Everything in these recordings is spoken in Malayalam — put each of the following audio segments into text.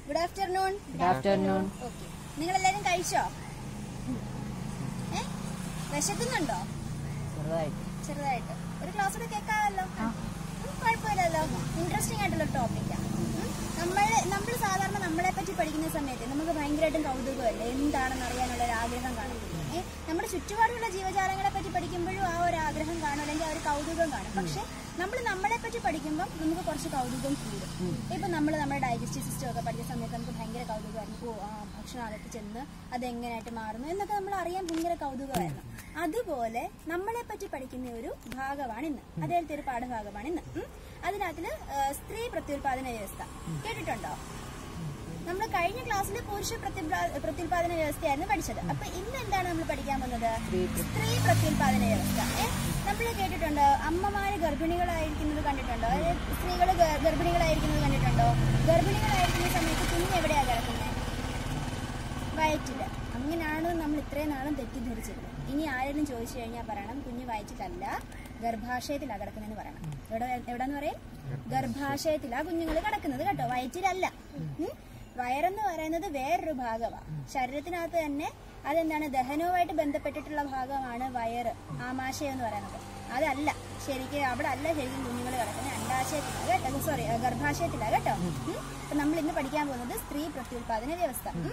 Good afternoon good afternoon okay നിങ്ങൾ എല്ലാരും കഴിച്ചോ ഏ വിശക്കുന്നുണ്ടോ ചെറുതായിട്ട് ചെറുതായിട്ട് ഒരു ക്ലാസ് കൂടെ കേൾക്കാമല്ലോ ഉം, കുഴപ്പമില്ലല്ലോ ഇൻട്രസ്റ്റിംഗ് ആയിട്ടുള്ള ടോപ്പിക്കാണ് നമ്മൾ നമ്മൾ സാധാരണ നമ്മളെ പറ്റി പഠിക്കുന്ന സമയത്ത് നമുക്ക് ഭയങ്കരമായിട്ടും കൗതുകമല്ലേ എന്താണെന്ന് അറിയാനുള്ള ഒരു ആഗ്രഹം കാണും ഏ നമ്മുടെ ചുറ്റുപാടുള്ള ജീവജാലങ്ങളെ പറ്റി പഠിക്കുമ്പോഴും ആ ഒരു ആഗ്രഹം കാണും അല്ലെങ്കിൽ ആ ഒരു കൗതുകം കാണും പക്ഷെ നമ്മൾ നമ്മളെ പറ്റി പഠിക്കുമ്പോൾ നമുക്ക് കുറച്ച് കൗതുകം കൂടും ഇപ്പൊ നമ്മൾ നമ്മുടെ ഡൈജസ്റ്റീവ് സിസ്റ്റം ഒക്കെ പഠിക്കുന്ന സമയത്ത് നമുക്ക് ഭയങ്കര കൗതുകമായിരുന്നു ഓ ആ ഭക്ഷണം അകത്ത് ചെന്ന് അത് എങ്ങനെയായിട്ട് മാറുന്നു എന്നൊക്കെ നമ്മൾ അറിയാൻ ഭയങ്കര കൗതുകമായിരുന്നു അതുപോലെ നമ്മളെ പറ്റി പഠിക്കുന്ന ഒരു ഭാഗമാണ് ഇന്ന് അദ്ദേഹത്തെ ഒരു പാഠഭാഗമാണ് ഇന്ന് ഉം. അതിനകത്തില് ആ, സ്ത്രീ പ്രത്യുൽപാദന വ്യവസ്ഥ കേട്ടിട്ടുണ്ടോ നമ്മൾ കഴിഞ്ഞ ക്ലാസ്സിൽ പുരുഷ പ്രത്യുൽപാ- പ്രത്യുൽപാദന വ്യവസ്ഥയായിരുന്നു പഠിച്ചത് അപ്പൊ ഇന്ന് എന്താണ് നമ്മൾ പഠിക്കാൻ പോകുന്നത് സ്ത്രീ പ്രത്യുൽപാദന വ്യവസ്ഥ നമ്മൾ കേട്ടിട്ടുണ്ടോ അമ്മമാര് ഗർഭിണികളായിരിക്കുന്നത് കണ്ടിട്ടുണ്ടോ അതായത് സ്ത്രീകൾ ഗർഭിണികളായിരിക്കുന്നത് കണ്ടിട്ടുണ്ടോ ഗർഭിണികളായിരിക്കുന്ന സമയത്ത് കുഞ്ഞ് എവിടെയാ കിടക്കുന്നത് വയറ്റില് അങ്ങനെയാണ് നമ്മൾ ഇത്രയും നാളും തെറ്റിദ്ധരിച്ചിരുന്നത് ഇനി ആരെങ്കിലും ചോദിച്ചു കഴിഞ്ഞാൽ പറയണം കുഞ്ഞ് വയറ്റിലല്ല ഗർഭാശയത്തിലാണ് കിടക്കുന്നതെന്ന് പറയണം എവിടെ എവിടെന്ന് പറയും ഗർഭാശയത്തിലാ കുഞ്ഞുങ്ങൾ കിടക്കുന്നത് കേട്ടോ വയറ്റിലല്ല ഉം? വയറെന്ന് പറയുന്നത് വേറൊരു ഭാഗമാണ് ശരീരത്തിനകത്ത് തന്നെ അതെന്താണ് ദഹനവുമായിട്ട് ബന്ധപ്പെട്ടിട്ടുള്ള ഭാഗമാണ് വയറ് ആമാശയം എന്ന് പറയുന്നത് അതല്ല ശരിക്കും അവിടെ അല്ല ശരിക്കും കുഞ്ഞുങ്ങൾ കിടക്കുന്നത് അണ്ടാശയത്തിലാണ് കേട്ടോ സോറി ഗർഭാശയത്തിലാണ് കേട്ടോ ഉം? അപ്പൊ നമ്മൾ ഇന്ന് പഠിക്കാൻ പോകുന്നത് സ്ത്രീ പ്രത്യുൽപാദന വ്യവസ്ഥ ഉം?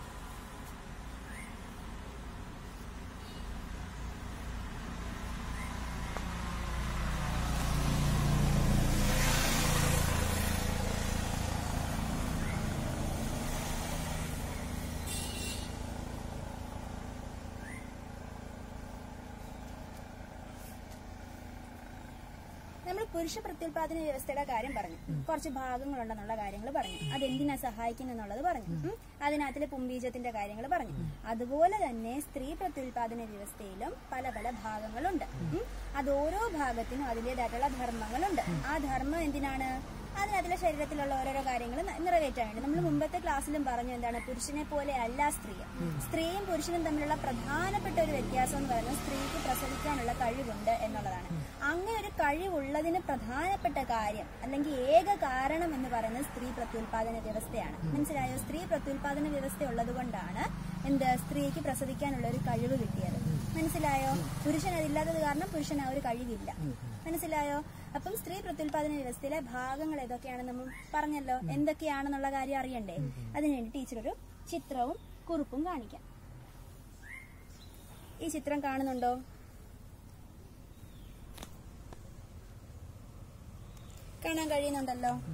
നമ്മൾ പുരുഷ പ്രത്യുൽപാദന വ്യവസ്ഥയുടെ കാര്യം പറഞ്ഞു കുറച്ച് ഭാഗങ്ങളുണ്ടെന്നുള്ള കാര്യങ്ങൾ പറഞ്ഞു അത് എന്തിനാ സഹായിക്കുന്നു എന്നുള്ളത് പറഞ്ഞു ഉം. അതിനകത്തിലെ പുംബീജത്തിന്റെ കാര്യങ്ങൾ പറഞ്ഞു അതുപോലെ തന്നെ സ്ത്രീ പ്രത്യുൽപാദന വ്യവസ്ഥയിലും പല പല ഭാഗങ്ങളുണ്ട് ഉം. അത് ഓരോ ഭാഗത്തിനും അതിൻ്റെതായിട്ടുള്ള ധർമ്മങ്ങളുണ്ട് ആ ധർമ്മം എന്തിനാണ് അതിനകത്തിലെ ശരീരത്തിലുള്ള ഓരോരോ കാര്യങ്ങൾ നിറവേറ്റാൻ വേണ്ടി നമ്മൾ മുമ്പത്തെ ക്ലാസ്സിലും പറഞ്ഞു എന്താണ് പുരുഷനെ പോലെ അല്ല സ്ത്രീ സ്ത്രീയും പുരുഷനും തമ്മിലുള്ള പ്രധാനപ്പെട്ട ഒരു വ്യത്യാസം എന്ന് പറയുന്നത് സ്ത്രീക്ക് പ്രസവിക്കാനുള്ള കഴിവുണ്ട് എന്നുള്ളതാണ് അങ്ങനെ ഒരു കഴിവുള്ളതിന് പ്രധാനപ്പെട്ട കാര്യം അല്ലെങ്കിൽ ഏക കാരണം എന്ന് പറയുന്നത് സ്ത്രീ പ്രത്യുൽപാദന വ്യവസ്ഥയാണ് മനസ്സിലായോ സ്ത്രീ പ്രത്യുൽപാദന വ്യവസ്ഥ ഉള്ളത് കൊണ്ടാണ് എന്ത് സ്ത്രീക്ക് പ്രസവിക്കാനുള്ള ഒരു കഴിവ് കിട്ടിയത് മനസ്സിലായോ പുരുഷൻ അതില്ലാത്തത് കാരണം പുരുഷൻ ആ ഒരു കഴിവില്ല മനസ്സിലായോ അപ്പം സ്ത്രീ പ്രത്യുൽപാദന വ്യവസ്ഥയിലെ ഭാഗങ്ങൾ ഏതൊക്കെയാണെന്ന് നമ്മൾ പറഞ്ഞല്ലോ എന്തൊക്കെയാണെന്നുള്ള കാര്യം അറിയണ്ടേ അതിനുവേണ്ടി ടീച്ചർ ഒരു ചിത്രവും കുറിപ്പും കാണിക്കാം ഈ ചിത്രം കാണുന്നുണ്ടോ കാണാൻ കഴിയുന്നുണ്ടല്ലോ ഉം.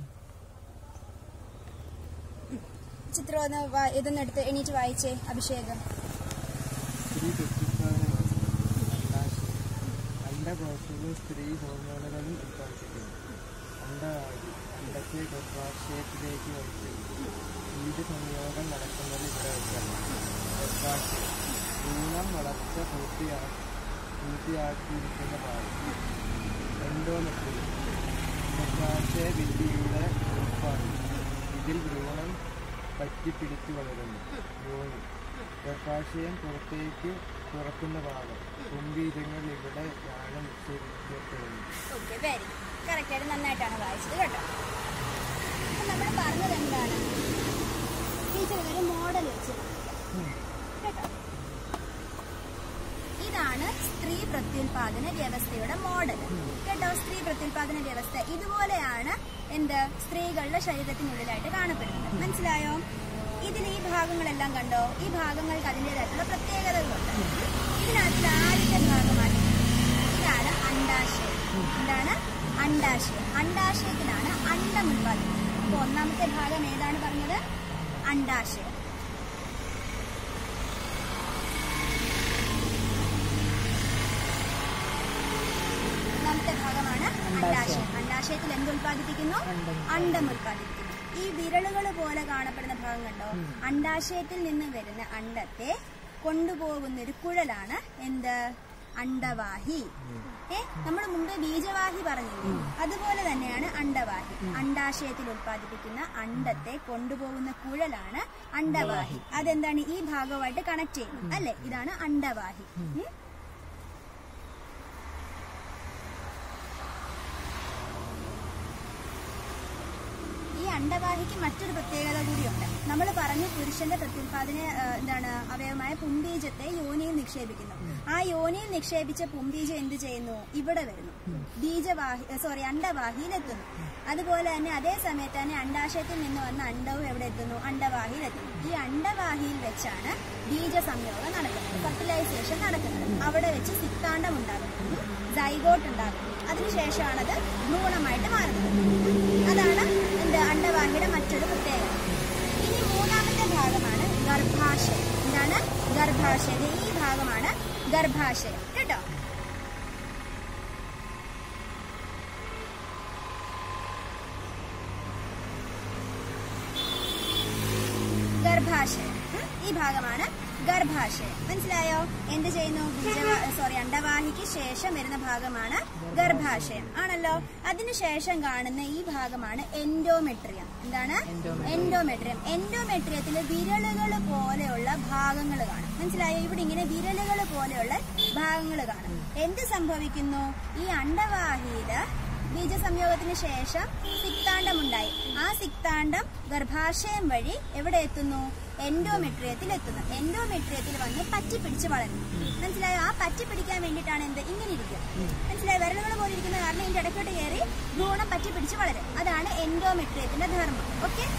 ചിത്രം ഒന്ന് വാ- ഇതൊന്ന് എടുത്ത് എണീറ്റ് വായിച്ചേ അഭിഷേകം സ്ത്രീ പ്രത്യുത്പാദന അണ്ടാശയം അണ്ടകോശവും സ്ത്രീ ഹോർമോണുകളും ഉത്പാദിപ്പിക്കുന്നു അണ്ടവായു അണ്ടത്തെ ഗർഭാശയത്തിലേക്ക് വലിക്കുന്നു ബീജ സംയോഗം നടക്കുന്നത് ഇവിടെ വെച്ചല്ല ഗർഭാശയം ഭ്രൂണം വളർച്ച പൂർത്തിയാ പൂർത്തിയാക്കിയിരിക്കുന്ന ഭാഗം എൻഡോമെട്രിയം ഗർഭാശയ ഭിത്തിയുടെ ഉത്പാദനം ഇതിൽ ഭ്രൂണം പറ്റിപ്പിടിച്ചു വളരുന്നു യോനി ഗർഭാശയം പുറത്തേക്ക് തുറക്കുന്ന ഭാഗം കുംഭീജങ്ങൾ ഇവിടെ ധ്യാനം നിക്ഷേപിക്കപ്പെടുന്നു ഓക്കെ വെരി കറക്റ്റ് ആയിട്ട് നന്നായിട്ടാണ് വായിച്ചത് കേട്ടോ അപ്പൊ നമ്മൾ പറഞ്ഞത് എന്താണ് ടീച്ചർ ഒരു മോഡൽ വെച്ച് കേട്ടോ ഇതാണ് സ്ത്രീ പ്രത്യുൽപാദന വ്യവസ്ഥയുടെ മോഡൽ കേട്ടോ സ്ത്രീ പ്രത്യുൽപാദന വ്യവസ്ഥ ഇതുപോലെയാണ് എന്ത് സ്ത്രീകളുടെ ശരീരത്തിനുള്ളിലായിട്ട് കാണപ്പെടുന്നത് മനസ്സിലായോ ഇതിൽ ഈ ഭാഗങ്ങളെല്ലാം കണ്ടോ ഈ ഭാഗങ്ങൾക്ക് അതിൻ്റെതായിട്ടുള്ള പ്രത്യേകതകളുണ്ട് ഇതിനകത്തിൽ ആദ്യത്തെ ഭാഗമാണ് ഇതാണ് അണ്ടാശയം എന്താണ് അണ്ടാശയം അണ്ടാശയത്തിലാണ് അണ്ടം ഉത്പാദിപ്പിക്കുന്നത് അപ്പൊ ഒന്നാമത്തെ ഭാഗം ഏതാണ് പറഞ്ഞത് അണ്ടാശയം ഒന്നാമത്തെ ഭാഗമാണ് അണ്ടാശയം അണ്ടാശയത്തിൽ എന്ത് ഉത്പാദിപ്പിക്കുന്നു അണ്ടം ഉത്പാദിപ്പിക്കുന്നു ഈ വിരലുകൾ പോലെ കാണപ്പെടുന്ന ഭാഗം കണ്ടോ അണ്ടാശയത്തിൽ നിന്ന് വരുന്ന അണ്ടത്തെ കൊണ്ടുപോകുന്ന ഒരു കുഴലാണ് എന്ത് അണ്ടവാഹി ഏ നമ്മൾ മുമ്പ് ബീജവാഹി പറഞ്ഞില്ലേ അതുപോലെ തന്നെയാണ് അണ്ടവാഹി അണ്ടാശയത്തിൽ ഉത്പാദിപ്പിക്കുന്ന അണ്ടത്തെ കൊണ്ടുപോകുന്ന കുഴലാണ് അണ്ടവാഹി അതെന്താണ് ഈ ഭാഗമായിട്ട് കണക്ട് ചെയ്യുന്നത് അല്ലെ ഇതാണ് അണ്ടവാഹി ഉം. ഈ അണ്ടവാഹിക്ക് മറ്റൊരു പ്രത്യേകത കൂടിയുണ്ട് നമ്മൾ പറഞ്ഞു പുരുഷന്റെ പ്രത്യുൽപാദന ആ, എന്താണ് അവയവമായ പുംബീജത്തെ യോനിയിൽ നിക്ഷേപിക്കുന്നു ആ യോനിയിൽ നിക്ഷേപിച്ച പുംബീജം എന്ത് ചെയ്യുന്നു ഇവിടെ വരുന്നു ബീജവാഹി സോറി അണ്ടവാഹിയിൽ എത്തുന്നു അതുപോലെ തന്നെ അതേ സമയത്ത് തന്നെ അണ്ടാശയത്തിൽ നിന്ന് വന്ന അണ്ടവും എവിടെ എത്തുന്നു അണ്ടവാഹിയിൽ എത്തുന്നു ഈ അണ്ടവാഹിയിൽ വെച്ചാണ് ബീജ സംയോഗം നടക്കുന്നത് ഫെർട്ടിലൈസേഷൻ നടക്കുന്നത് അവിടെ വെച്ച് സിത്താണ്ടം ഉണ്ടാകുന്നു ജൈഗോട്ട് ഉണ്ടാകുന്നു അതിനുശേഷമാണത് ഭ്രൂണമായിട്ട് മാറുന്നത് അതാണ് എന്ത് അണ്ടവാഹിയുടെ മറ്റൊരു പ്രത്യേകത ഇനി മൂന്നാമത്തെ ഭാഗമാണ് ഗർഭാശയം എന്താണ് ഗർഭാശയം ദേ ഈ ഭാഗമാണ് ഗർഭാശയം കേട്ടോ ഗർഭാശയം ഉം, ഈ ഭാഗമാണ് ഗർഭാശയം മനസ്സിലായോ എന്ത് ചെയ്യുന്നു ബീജവാ സോറി അണ്ടവാഹിക്ക് ശേഷം വരുന്ന ഭാഗമാണ് ഗർഭാശയം ആണല്ലോ അതിനുശേഷം കാണുന്ന ഈ ഭാഗമാണ് എൻഡോമെട്രിയം എന്താണ് എൻഡോമെട്രിയം എൻഡോമെട്രിയത്തിൽ വിരലുകൾ പോലെയുള്ള ഭാഗങ്ങൾ കാണും മനസ്സിലായോ ഇവിടെ ഇങ്ങനെ വിരലുകൾ പോലെയുള്ള ഭാഗങ്ങൾ കാണും എന്ത് സംഭവിക്കുന്നു ഈ അണ്ടവാഹിയില് ബീജസംയോഗത്തിന് ശേഷം സിക്താണ്ഡമുണ്ടായി ആ സിക്താണ്ഡം ഗർഭാശയം വഴി എവിടെ എത്തുന്നു എൻഡോമെട്രിയത്തിൽ എത്തുന്നു എൻഡോമെട്രിയത്തിൽ വന്ന് പറ്റി പിടിച്ച് വളരുന്നു മനസ്സിലായോ ആ പറ്റി പിടിക്കാൻ വേണ്ടിയിട്ടാണ് എന്ത് ഇങ്ങനെ ഇരിക്കുക മനസ്സിലായോ വിരലുകൾ പോലെ ഇരിക്കുന്ന കാരണം ഇതിന്റെ ഇടയ്ക്കോട്ട് കയറി ഭ്രൂണം പറ്റി പിടിച്ച് വളരും അതാണ് എൻഡോമെട്രിയത്തിന്റെ ധർമ്മം ഓക്കെ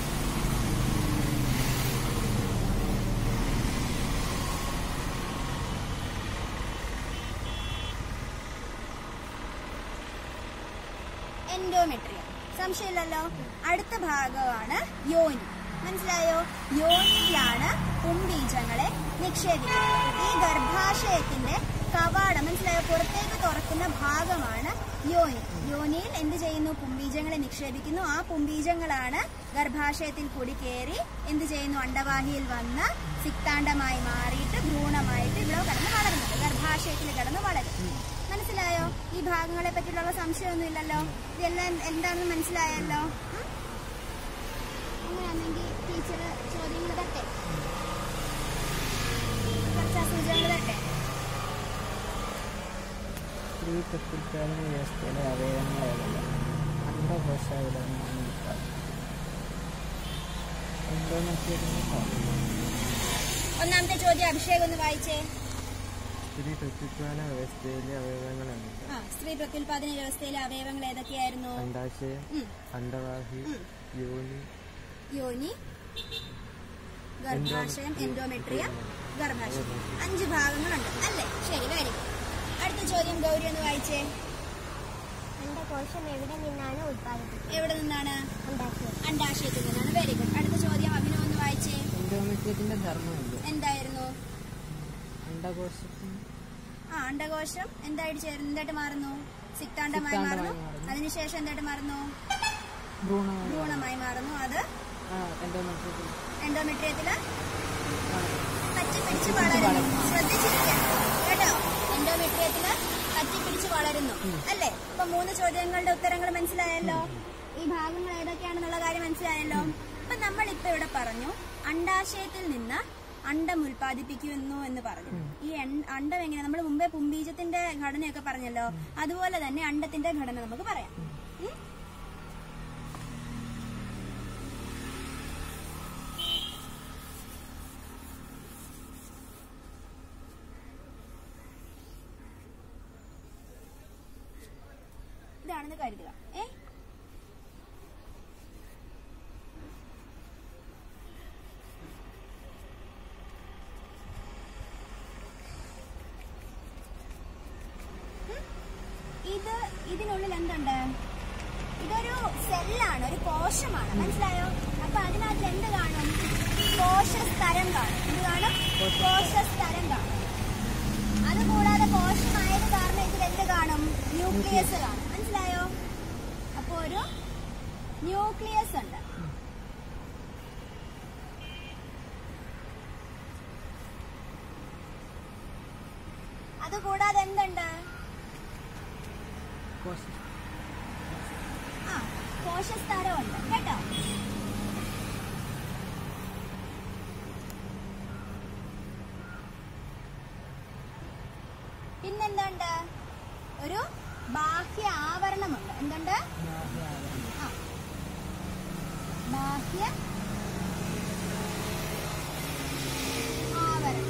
എൻഡോമെട്രിയം സംശയമില്ലല്ലോ അടുത്ത ഭാഗമാണ് യോനി മനസ്സിലായോ യോനിയിലാണ് പുംബീജങ്ങളെ നിക്ഷേപിക്കുന്നത് ഈ ഗർഭാശയത്തിന്റെ കവാടം മനസ്സിലായോ പുറത്തേക്ക് തുറക്കുന്ന ഭാഗമാണ് യോനി യോനിയിൽ എന്ത് ചെയ്യുന്നു പുംബീജങ്ങളെ നിക്ഷേപിക്കുന്നു ആ പുംബീജങ്ങളാണ് ഗർഭാശയത്തിൽ കൂടി കയറി എന്ത് ചെയ്യുന്നു അണ്ടവാഹിയിൽ വന്ന് സിക്താണ്ഡമായി മാറിയിട്ട് ഭ്രൂണമായിട്ട് ഇവിടെ കിടന്ന് വളരുന്നത് ഗർഭാശയത്തിൽ കിടന്ന് വളരും മനസ്സിലായോ ഈ ഭാഗങ്ങളെ പറ്റിയുള്ള സംശയമൊന്നുമില്ലല്ലോ ഇതെല്ലാം എന്താണെന്ന് മനസ്സിലായല്ലോ ഉം? അങ്ങനെയാണെങ്കിൽ ടീച്ചർ ചോദ്യങ്ങൾ തട്ടെ ചർച്ചാ സൂചനകൾ തട്ടെ സ്ത്രീ പ്രത്യുൽപാദന വ്യവസ്ഥയിലെ അവയവങ്ങൾ ഏതെല്ലാം അണ്ടകോശാവിടമാണ് ഒന്നാമത്തെ ചോദ്യം അഭിഷേക് ഒന്ന് വായിച്ചേ സ്ത്രീ പ്രത്യുൽപാദന വ്യവസ്ഥയിലെ അവയവങ്ങളാണ് ആ സ്ത്രീ പ്രത്യുൽപാദന വ്യവസ്ഥയിലെ അവയവങ്ങൾ ഏതൊക്കെയായിരുന്നു അണ്ടാശയം ഉം. അണ്ടവാഹി യോനി യോനി ഗർഭാശയം എൻഡോമെട്രിയം ഗർഭാശയം അഞ്ച് ഭാഗങ്ങളുണ്ട് അല്ലേ ശരി വെരി ഗുഡ് അടുത്ത ചോദ്യം ഗൗരി ഒന്ന് വായിച്ചേ അണ്ടകോശം എവിടെ നിന്നാണ് ഉത്പാദിപ്പിക്കുന്നത് എവിടെ നിന്നാണ് ഉണ്ടാക്കിയത് അണ്ടാശയത്തിൽ നിന്നാണ് വെരി ഗുഡ് അടുത്ത ചോദ്യം അഭിനവ് ഒന്ന് വായിച്ചേ എൻഡോമെട്രിയത്തിന്റെ ധർമ്മമില്ല എന്തായിരുന്നു അണ്ടകോശത്തിന് ആ അണ്ടകോശം എന്തായിട്ട് ചേരുന്നു എന്തായിട്ട് മാറുന്നു സിക്താണ്ഡമായി സിക്താണ്ഡമായി മാറുന്നു മാറുന്നു. അതിനുശേഷം എന്തായിട്ട് മാറുന്നു ഭ്രൂണമായി ഭ്രൂണമായി മാറുന്നു അത് ആ എൻഡോമെട്രിയത്തിൽ എൻഡോമെട്രിയത്തില് ആ, പറ്റി പിടിച്ച് വളരുന്നു ശ്രദ്ധിച്ചിരിക്കണം കേട്ടോ എൻഡോമെട്രിയത്തില് പറ്റി പിടിച്ച് വളരുന്നു അല്ലേ അപ്പൊ മൂന്ന് ചോദ്യങ്ങളുടെ ഉത്തരങ്ങൾ മനസ്സിലായല്ലോ ഈ ഭാഗങ്ങൾ ഏതൊക്കെയാണെന്നുള്ള കാര്യം മനസ്സിലായല്ലോ അപ്പൊ നമ്മൾ ഇപ്പൊ ഇവിടെ പറഞ്ഞു അണ്ടാശയത്തിൽ നിന്ന് അണ്ടം ഉൽപ്പാദിപ്പിക്കുന്നു എന്ന് പറഞ്ഞു ഈ എൺ- അണ്ടം എങ്ങനെ നമ്മൾ മുമ്പേ പുംബീജത്തിന്റെ ഘടനയൊക്കെ പറഞ്ഞല്ലോ അതുപോലെ തന്നെ അണ്ടത്തിന്റെ ഘടന നമുക്ക് പറയാം ഉം? ഇതാണെന്ന് കരുതുക ഏ ഉം? ഇത് ഇതിനുള്ളിൽ എന്തുണ്ട് ഇതൊരു സെല്ലാണ് ഒരു കോശമാണ് മനസ്സിലായോ അപ്പൊ അതിനകത്ത് എന്ത് കാണും കോശസ്തരം കാണും എന്ത് കാണും കോശസ്തരം കാണും അതുകൂടാതെ കോശമായത് കാരണം ഇതിൽ എന്ത് കാണും ന്യൂക്ലിയസ് കാണും മനസ്സിലായോ അപ്പൊ ഒരു ന്യൂക്ലിയസ് ഉണ്ട് അതുകൂടാതെ എന്തുണ്ട് കോശം ആ കോശസ്തരമുണ്ട് കേട്ടോ പിന്നെന്തുണ്ട് ഒരു ബാഹ്യ ആവരണമുണ്ട് എന്തുണ്ട് ആ. ബാഹ്യ ആവരണം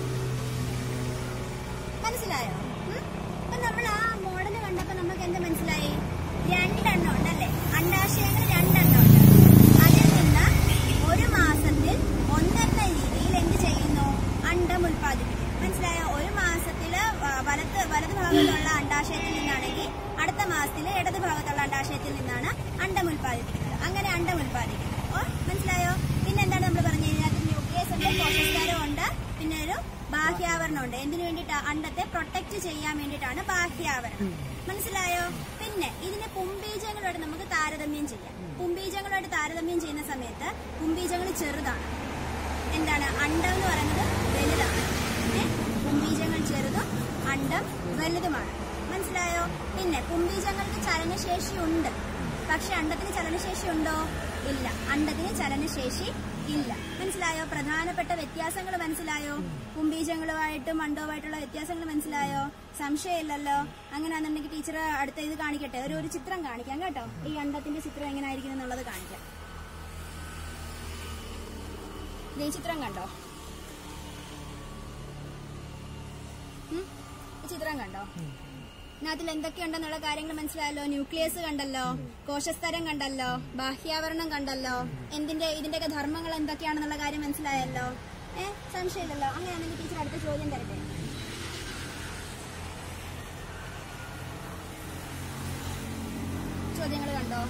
മനസ്സിലായോ ഉം? അപ്പൊ നമ്മൾ ആ മോഡല് കണ്ടപ്പോ നമുക്ക് എന്ത് മനസ്സിലായി രണ്ടെണ്ണം ഉണ്ടല്ലേ അണ്ടാശയങ്ങൾ രണ്ടെണ്ണം ഉണ്ട് അതിൽ നിന്ന് ഒരു മാസത്തിൽ ഒന്നെന്ന രീതിയിൽ എന്ത് ചെയ്യുന്നു അണ്ടം ഉൽപ്പാദിപ്പിക്കും മനസ്സിലായോ ഒരു മാസത്തില് വ- വലത്ത് വലത് ഭാഗത്തുള്ള അണ്ടാശയത്തിൽ നിന്നാണെങ്കിൽ അടുത്ത മാസത്തില് ഇടത് ഭാഗത്തുള്ള അണ്ടാശയത്തിൽ നിന്നാണ് അണ്ടം ഉൽപ്പാദിപ്പിക്കുന്നത് അങ്ങനെ അണ്ടം ഉൽപ്പാദിക്കുന്നത് ഓ മനസ്സിലായോ പിന്നെ എന്താണ് നമ്മൾ പറഞ്ഞു കഴിഞ്ഞാൽ ന്യൂക്ലിയസ് ഉണ്ട് കോശസ്കാരം ഉണ്ട് പിന്നെ ഒരു ബാഹ്യാവരണം ഉണ്ട് എന്തിനു വേണ്ടിയിട്ട് അണ്ടത്തെ പ്രൊട്ടക്ട് ചെയ്യാൻ വേണ്ടിയിട്ടാണ് ബാഹ്യാവരണം മനസ്സിലായോ പിന്നെ ഇതിനെ പുംബീജങ്ങളോട് നമുക്ക് താരതമ്യം ചെയ്യാം പുംബീജങ്ങളോട് താരതമ്യം ചെയ്യുന്ന സമയത്ത് പുംബീജങ്ങൾ ചെറുതാണ് എന്താണ് അണ്ടം എന്ന് പറയുന്നത് വലുതാണ് ഏ? പുംബീജങ്ങൾ ചെറുതും അണ്ടം വലുതുമാണ് മനസ്സിലായോ പിന്നെ പുംബീജങ്ങൾക്ക് ചലനശേഷി ഉണ്ട് പക്ഷെ അണ്ടത്തിന് ചലനശേഷി ഉണ്ടോ ഇല്ല അണ്ടത്തിന് ചലനശേഷി ഇല്ല മനസ്സിലായോ പ്രധാനപ്പെട്ട വ്യത്യാസങ്ങൾ മനസ്സിലായോ പുംബീജങ്ങളുമായിട്ടും അണ്ടവുമായിട്ടുള്ള വ്യത്യാസങ്ങൾ മനസ്സിലായോ സംശയമില്ലല്ലോ അങ്ങനെയാണെന്നുണ്ടെങ്കിൽ ടീച്ചർ അടുത്ത ഇത് കാണിക്കട്ടെ ഒരു ഒരു ചിത്രം കാണിക്കാം കേട്ടോ ഈ അണ്ടത്തിന്റെ ചിത്രം എങ്ങനെ ആയിരിക്കും എന്നുള്ളത് കാണിക്കാം ദേ ഈ ചിത്രം കണ്ടോ ഉം? ഈ ചിത്രം കണ്ടോ ഇതിനകത്തിൽ എന്തൊക്കെയുണ്ടെന്നുള്ള കാര്യങ്ങൾ മനസ്സിലായല്ലോ ന്യൂക്ലിയസ് കണ്ടല്ലോ കോശസ്തരം കണ്ടല്ലോ ബാഹ്യാവരണം കണ്ടല്ലോ എന്തിന്റെ ഇതിന്റെയൊക്കെ ധർമ്മങ്ങൾ എന്തൊക്കെയാണെന്നുള്ള കാര്യം മനസ്സിലായല്ലോ ഏ സംശയമില്ലല്ലോ അങ്ങനെയാണെങ്കിൽ ടീച്ചർ അടുത്ത ചോദ്യം തരട്ടെ ചോദ്യങ്ങൾ കണ്ടോ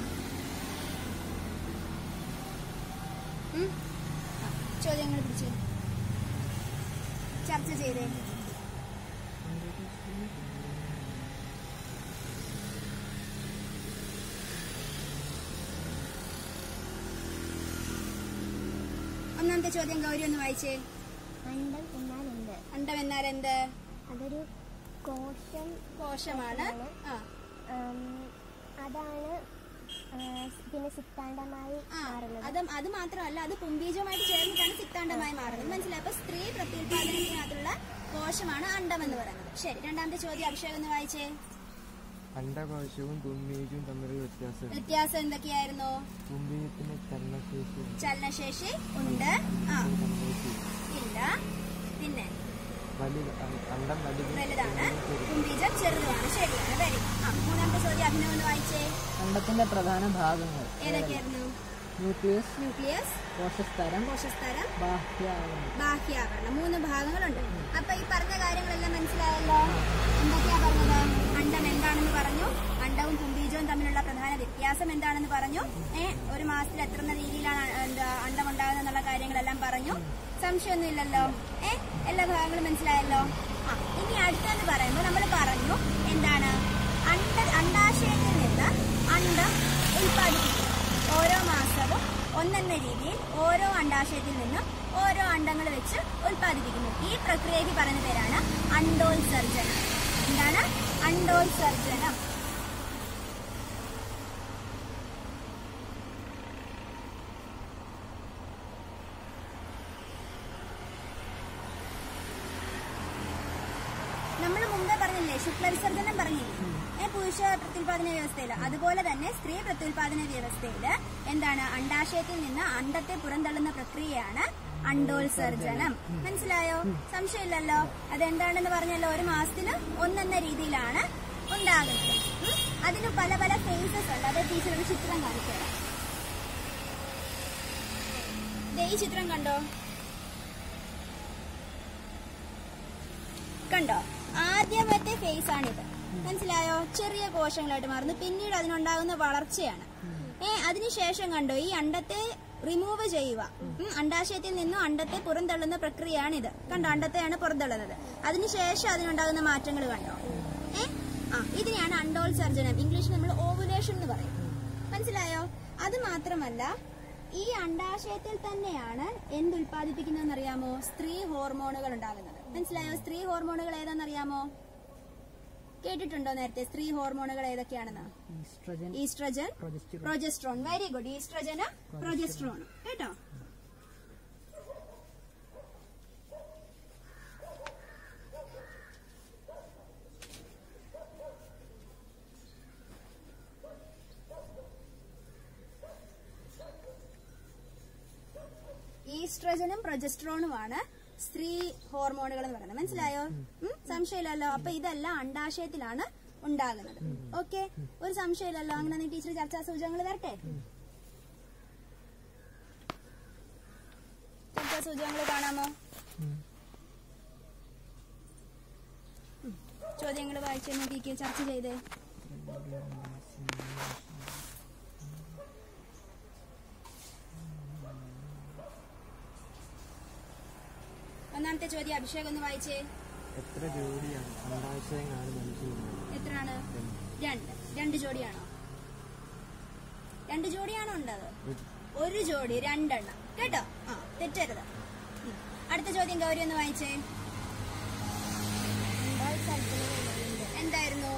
ഉം? ആ, ചോദ്യങ്ങൾ പിടിച്ച് ചർച്ച ചെയ്തേ ഒന്നാമത്തെ ചോദ്യം ഗൗരി ഒന്ന് വായിച്ചേ അണ്ടം എന്നാൽ എന്ത് അണ്ടം എന്നാൽ എന്ത് അതൊരു കോശം കോശമാണ് ആ ഉം, അതാണ് ആ, പിന്നെ സിത്താണ്ഡമായി ആ മാറുന്നത് അത് അത് മാത്രമല്ല അത് പുംബീജവുമായിട്ട് ചേർന്നിട്ടാണ് സിത്താണ്ടമായി മാറുന്നത് മനസ്സിലായി അപ്പൊ സ്ത്രീ പ്രത്യുൽപാദനത്തിനകത്തുള്ള കോശമാണ് അണ്ടം എന്ന് പറയുന്നത് ശരി രണ്ടാമത്തെ ചോദ്യം അഭിഷേക് ഒന്ന് വായിച്ചേ അണ്ടകോശവും തുമ്പീജും തമ്മിലുള്ള വ്യത്യാസം വ്യത്യാസം എന്തൊക്കെയായിരുന്നു തുമ്പീജത്തിന് ചലനശേഷി ചലനശേഷി ഉണ്ട് ആ ചലനശേഷി ഇല്ല പിന്നെ വലുത് അ- അണ്ടം വലുതും വലുതാണ് പുംബീജം ചെറുതുമാണ് ശരിയാണ് വരി ആ മൂന്നാമത്തെ ചോദ്യം അഭിനവ് ഒന്ന് വായിച്ചേ അണ്ടത്തിന്റെ പ്രധാന ഭാഗങ്ങൾ ഏതൊക്കെയായിരുന്നു ന്യൂക്ലിയസ് ന്യൂക്ലിയസ് കോശസ്തരം കോശസ്തരം ബാഹ്യാവരണം ബാഹ്യാവരണം മൂന്ന് ഭാഗങ്ങളുണ്ട് അപ്പൊ ഈ പറഞ്ഞ കാര്യങ്ങളെല്ലാം മനസ്സിലായല്ലോ എന്തൊക്കെയാ പറഞ്ഞത് അണ്ടം എന്താണെന്ന് പറഞ്ഞു അണ്ടവും പുംബീജവും തമ്മിലുള്ള പ്രധാന വ്യത്യാസം എന്താണെന്ന് പറഞ്ഞു ഏ ഒരു മാസത്തിൽ എത്ര രീതിയിലാണ് അ- എന്താ അണ്ടം ഉണ്ടാകുന്നത് എന്നുള്ള കാര്യങ്ങളെല്ലാം പറഞ്ഞു സംശയമൊന്നുമില്ലല്ലോ ഏ എല്ലാ ഭാഗങ്ങളും മനസ്സിലായല്ലോ ആ ഇനി അടുത്തെന്ന് പറയുമ്പോൾ നമ്മൾ പറഞ്ഞു എന്താണ് അണ്ട അണ്ടാശയത്തിൽ നിന്ന് അണ്ടം ഉൽപ്പാദിപ്പിക്കും ഓരോ മാസവും ഒന്നെന്ന രീതിയിൽ ഓരോ അണ്ടാശയത്തിൽ നിന്നും ഓരോ അണ്ടങ്ങൾ വെച്ച് ഉൽപ്പാദിപ്പിക്കുന്നു ഈ പ്രക്രിയയ്ക്ക് പറയുന്ന പേരാണ് അണ്ടോത്സർജനം എന്താണ് അണ്ടോത്സർജനം നമ്മൾ മുമ്പേ പറഞ്ഞില്ലേ ശുക്ലവിസർജനം പറഞ്ഞില്ലേ ഏ പുരുഷ പ്രത്യുൽപാദന വ്യവസ്ഥയിൽ അതുപോലെ തന്നെ സ്ത്രീ പ്രത്യുൽപാദന വ്യവസ്ഥയിൽ എന്താണ് അണ്ടാശയത്തിൽ നിന്ന് അണ്ടത്തെ പുറന്തള്ളുന്ന പ്രക്രിയയാണ് അണ്ടോത്സർജനം മനസ്സിലായോ സംശയമില്ലല്ലോ അതെന്താണെന്ന് പറഞ്ഞല്ലോ ഒരു മാസത്തിൽ ഒന്നെന്ന രീതിയിലാണ് ഉണ്ടാകുന്നത് ഉം? അതിന് പല പല ഫേസസ് ഉണ്ട് അത് ടീച്ചർ ഒരു ചിത്രം കാണിച്ചു തരാം ദേ ഈ ചിത്രം കണ്ടോ കണ്ടോ ആദ്യമത്തെ ഫേസ് ആണിത് മനസ്സിലായോ ചെറിയ കോശങ്ങളായിട്ട് മാറുന്നു പിന്നീട് അതിനുണ്ടാകുന്ന വളർച്ചയാണ് ഏ അതിനുശേഷം കണ്ടോ ഈ അണ്ടത്തെ റിമൂവ് ചെയ്യുക ഉം, അണ്ടാശയത്തിൽ നിന്നും അണ്ടത്തെ പുറന്തള്ളുന്ന പ്രക്രിയയാണിത് കണ്ടോ അണ്ടത്തെയാണ് പുറന്തള്ളുന്നത് അതിനുശേഷം അതിനുണ്ടാകുന്ന മാറ്റങ്ങൾ കണ്ടോ ഏ ആ ഇതിനെയാണ് അണ്ടോത്സർജനം ഇംഗ്ലീഷിൽ നമ്മൾ ഓവുലേഷൻ എന്ന് പറയും മനസ്സിലായോ അത് മാത്രമല്ല ഈ അണ്ടാശയത്തിൽ തന്നെയാണ് എന്ത് ഉൽപ്പാദിപ്പിക്കുന്നതെന്ന് അറിയാമോ സ്ത്രീ ഹോർമോണുകൾ ഉണ്ടാകുന്നത് മനസ്സിലായോ സ്ത്രീ ഹോർമോണുകൾ ഏതാണെന്നറിയാമോ കേട്ടിട്ടുണ്ടോ നേരത്തെ സ്ത്രീ ഹോർമോണുകൾ ഏതൊക്കെയാണെന്ന് oestrogen oestrogen progesterone progesterone very good ഈസ്ട്രജനും പ്രൊജസ്ട്രോണും കേട്ടോ ഈസ്ട്രജനും പ്രൊജസ്ട്രോണുമാണ് സ്ത്രീ ഹോർമോണുകൾ എന്ന് പറയുന്നത് മനസ്സിലായോ ഉം? സംശയമില്ലല്ലോ അപ്പൊ ഇതെല്ലാം അണ്ടാശയത്തിലാണ് ഉണ്ടാകുന്നത് ഓക്കെ ഒരു സംശയമില്ലല്ലോ അങ്ങനെ ടീച്ചർ ചർച്ചാ സൂചകങ്ങൾ തരട്ടെ ചർച്ചാ സൂചകങ്ങൾ കാണാമോ ചോദ്യങ്ങൾ വായിച്ചു നോക്കിക്കേ ചർച്ച ചെയ്തേ ഒന്നാമത്തെ ചോദ്യം അഭിഷേക് ഒന്ന് വായിച്ചേ എത്ര ജോഡിയാണ് അണ്ടാശയങ്ങളാണ് മനുഷ്യരുള്ളത് എത്രയാണ് രണ്ട് രണ്ട് ജോഡിയാണോ രണ്ട് ജോഡിയാണോ ഉണ്ടത് ഒരു ജോഡി രണ്ടെണ്ണം കേട്ടോ ആ തെറ്റരുത് ഉം. അടുത്ത ചോദ്യം ഗൗരി ഒന്ന് വായിച്ചേ എന്തായിരുന്നു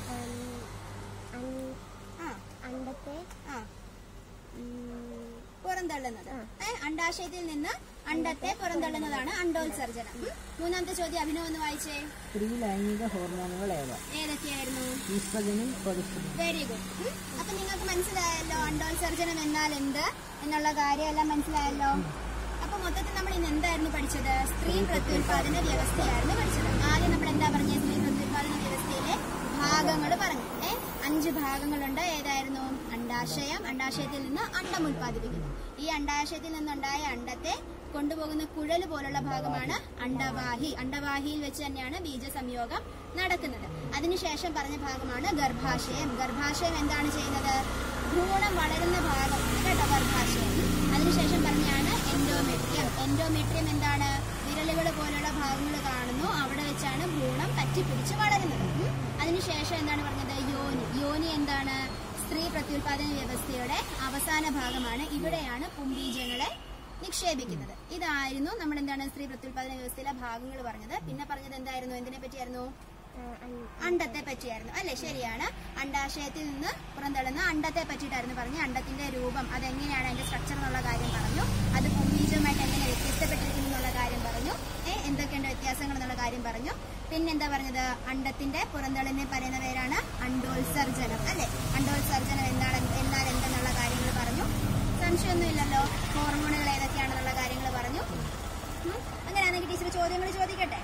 ആ അണ്ടത്തെ ആ ഉം, പുറന്തള്ളുന്നത് ഏ അണ്ടാശയത്തിൽ നിന്ന് അണ്ടത്തെ പുറന്തള്ളുന്നതാണ് അണ്ടോത്സർജനം ഉം. മൂന്നാമത്തെ ചോദ്യം അഭിനവ് ഒന്ന് വായിച്ചേ സ്ത്രീ ലൈംഗിക ഹോർമോണുകൾ ഏവ ഏതൊക്കെയായിരുന്നു ഈസ്ട്രജനും പ്രൊജസ്ട്രോണും വെരി ഗുഡ് അപ്പൊ നിങ്ങൾക്ക് മനസ്സിലായല്ലോ അണ്ടോത്സർജനം എന്നാൽ എന്ത് എന്നുള്ള കാര്യമെല്ലാം മനസ്സിലായല്ലോ അപ്പൊ മൊത്തത്തിൽ നമ്മൾ ഇന്ന് എന്തായിരുന്നു പഠിച്ചത് സ്ത്രീ പ്രത്യുൽപാദന വ്യവസ്ഥയായിരുന്നു പഠിച്ചത് ആദ്യം നമ്മൾ എന്താ പറഞ്ഞത് സ്ത്രീ പ്രത്യുൽപാദന വ്യവസ്ഥയിലെ ഭാഗങ്ങൾ പറഞ്ഞു ഏ അഞ്ച് ഭാഗങ്ങളുണ്ട് ഏതായിരുന്നു അണ്ടാശയം അണ്ടാശയത്തിൽ നിന്ന് അണ്ടം ഉൽപ്പാദിപ്പിക്കുന്നു ഈ അണ്ടാശയത്തിൽ നിന്നുണ്ടായ അണ്ടത്തെ കൊണ്ടുപോകുന്ന കുഴൽ പോലുള്ള ഭാഗമാണ് അണ്ടവാഹി അണ്ടവാഹിയിൽ വെച്ച് തന്നെയാണ് ബീജസംയോഗം നടക്കുന്നത് അതിനുശേഷം പറഞ്ഞ ഭാഗമാണ് ഗർഭാശയം ഗർഭാശയം എന്താണ് ചെയ്യുന്നത് ഭ്രൂണം വളരുന്ന ഭാഗമാണ് കേട്ടോ ഗർഭാശയം അതിനുശേഷം പറഞ്ഞാണ് എൻഡോമെട്രിയം എൻഡോമെട്രിയം എന്താണ് വിരലുകൾ പോലുള്ള ഭാഗങ്ങൾ കാണുന്നു അവിടെ വെച്ചാണ് ഭ്രൂണം പറ്റിപ്പിടിച്ച് വളരുന്നത് ഉം. അതിനുശേഷം എന്താണ് പറഞ്ഞത് യോനി യോനി എന്താണ് സ്ത്രീ പ്രത്യുൽപാദന വ്യവസ്ഥയുടെ അവസാന ഭാഗമാണ് ഇവിടെയാണ് പുംബീജങ്ങളെ നിക്ഷേപിക്കുന്നത് ഇതായിരുന്നു നമ്മൾ എന്താണ് സ്ത്രീ പ്രത്യുൽപാദന വ്യവസ്ഥയിലെ ഭാഗങ്ങൾ പറഞ്ഞത് പിന്നെ പറഞ്ഞത് എന്തായിരുന്നു എന്തിനെ പറ്റിയായിരുന്നു ആ, അൺ- അണ്ടത്തെ പറ്റിയായിരുന്നു അല്ലെ ശരിയാണ് അണ്ടാശയത്തിൽ നിന്ന് പുറന്തള്ളുന്ന അണ്ടത്തെ പറ്റിയിട്ടായിരുന്നു പറഞ്ഞു അണ്ടത്തിന്റെ രൂപം അതെങ്ങനെയാണ് അതിന്റെ സ്ട്രക്ചർ എന്നുള്ള കാര്യം പറഞ്ഞു അത് പുംബീജവുമായിട്ട് എങ്ങനെ വ്യത്യസ്തപ്പെട്ടിരിക്കുന്നു എന്നുള്ള കാര്യം പറഞ്ഞു ഏ എന്തൊക്കെയുണ്ട് വ്യത്യാസങ്ങൾ എന്നുള്ള കാര്യം പറഞ്ഞു പിന്നെന്താ പറഞ്ഞത് അണ്ടത്തിന്റെ പുറന്തള്ളിനെ പറയുന്ന പേരാണ് അണ്ടോത്സർജനം അല്ലെ അണ്ടോത്സർജനം എന്താണ് എന്നാൽ എന്തെന്നുള്ള കാര്യങ്ങൾ പറഞ്ഞു സംശയമൊന്നുമില്ലല്ലോ ഹോർമോണുകൾ ഏതൊക്കെയാണെന്നുള്ള കാര്യങ്ങൾ പറഞ്ഞു ഉം. അങ്ങനെയാണെങ്കിൽ ടീച്ചർ ചോദ്യങ്ങൾ ചോദിക്കട്ടെ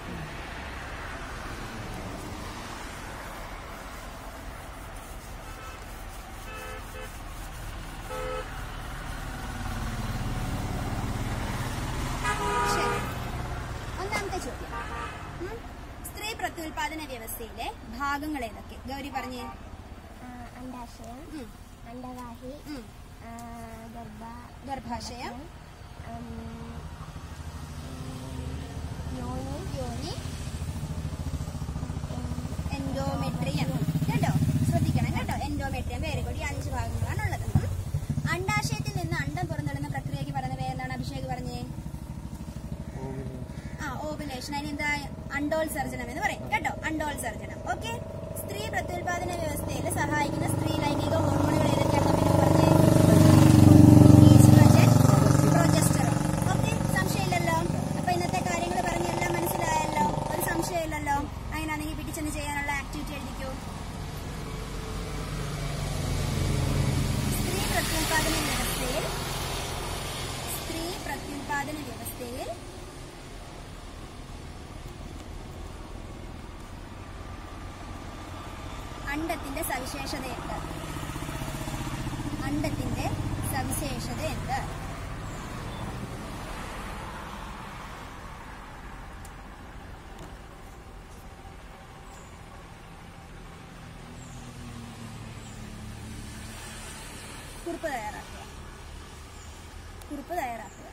ശരി ഒന്നാമത്തെ ചോദ്യം ഉം. സ്ത്രീ പ്രത്യുൽപാദന വ്യവസ്ഥയിലെ ഭാഗങ്ങൾ ഏതൊക്കെ ഗൗരി പറഞ്ഞേ ആ, അണ്ടാശയം ഉം. അണ്ടവാഹി ഉം. ആ, ഗർഭ ഗർഭാശയം ഉം, യോനി യോനി ഉം, എൻഡോമെട്രിയം കേട്ടോ ശ്രദ്ധിക്കണം കേട്ടോ എൻഡോമെട്രിയം വേറെ കൂടി അഞ്ച് ഭാഗങ്ങളാണ് ഉള്ളത് ഉം. അണ്ടാശയത്തിൽ നിന്ന് അണ്ടം പുറന്തള്ളുന്ന പ്രക്രിയക്ക് പറയുന്ന പേരെന്താണ് അഭിഷേക് പറഞ്ഞേ ഓവിന് ആ ഓവുലേഷൻ അതിനെന്താ അണ്ടോത്സർജനം എന്ന് പറയും കേട്ടോ അണ്ടോത്സർജനം ഓക്കെ സ്ത്രീ പ്രത്യുൽപാദന വ്യവസ്ഥയിൽ സഹായിക്കുന്ന സ്ത്രീ ലൈംഗിക ഹോർമോണുകൾ ഏതൊക്കെയാണെന്ന് പിന്നെ പറഞ്ഞേ ഈസ്ട്രജൻ പ്രൊജസ്റ്ററോൺ ഓക്കെ സംശയമില്ലല്ലോ അപ്പൊ ഇന്നത്തെ കാര്യങ്ങൾ പറഞ്ഞെല്ലാം മനസ്സിലായല്ലോ ഒരു സംശയമില്ലല്ലോ അങ്ങനെയാണെങ്കിൽ പിടിച്ചെന്ന് ചെയ്യാനുള്ള ആക്ടിവിറ്റി എഴുതിക്കൂ സ്ത്രീ പ്രത്യുൽപാദന വ്യവസ്ഥയിൽ സ്ത്രീ പ്രത്യുൽപാദന വ്യവസ്ഥയിൽ അണ്ടത്തിന്റെ സവിശേഷത എന്ത് അണ്ടത്തിന്റെ സവിശേഷത എന്ത് കുറിപ്പ് തയ്യാറാക്കുക കുറിപ്പ് തയ്യാറാക്കുക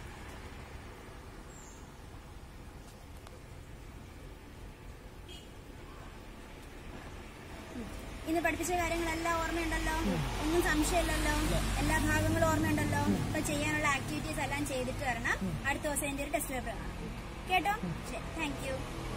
ഇന്ന് പഠിപ്പിച്ച കാര്യങ്ങളെല്ലാം ഓർമ്മയുണ്ടല്ലോ ഒന്നും സംശയമില്ലല്ലോ എല്ലാ ഭാഗങ്ങളും ഓർമ്മയുണ്ടല്ലോ ഇപ്പൊ ചെയ്യാനുള്ള ആക്ടിവിറ്റീസ് എല്ലാം ചെയ്തിട്ട് വരണം അടുത്ത ദിവസം എന്റെ ഒരു ടെസ്റ്റ് പേപ്പർ കാണാം കേട്ടോ ശരി താങ്ക് യു